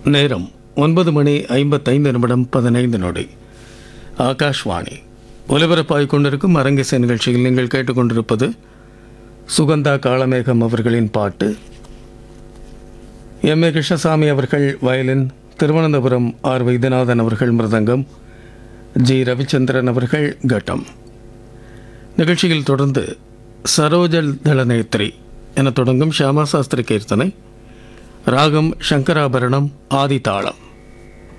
நேரம் ஒன்பது மணி ஐம்பத்தைந்து நிமிடம் பதினைந்து நொடி ஆகாஷ்வாணி ஒலிபரப்பாகிக் கொண்டிருக்கும் அரங்கேச நிகழ்ச்சியில் நீங்கள் கேட்டுக்கொண்டிருப்பது சுகந்தா காளமேகம் அவர்களின் பாட்டு எம் ஏ கிருஷ்ணசாமி அவர்கள் வயலின் திருவனந்தபுரம் ஆர் வைத்தியநாதன் அவர்கள் மிருதங்கம் ஜி ரவிச்சந்திரன் அவர்கள் கட்டம் நிகழ்ச்சியில் தொடர்ந்து சரோஜல் தளநேத்ரி என தொடங்கும் ஷியாமா சாஸ்திரி கீர்த்தனை ராகம் சங்கராபரணம் ஆதிதாளம்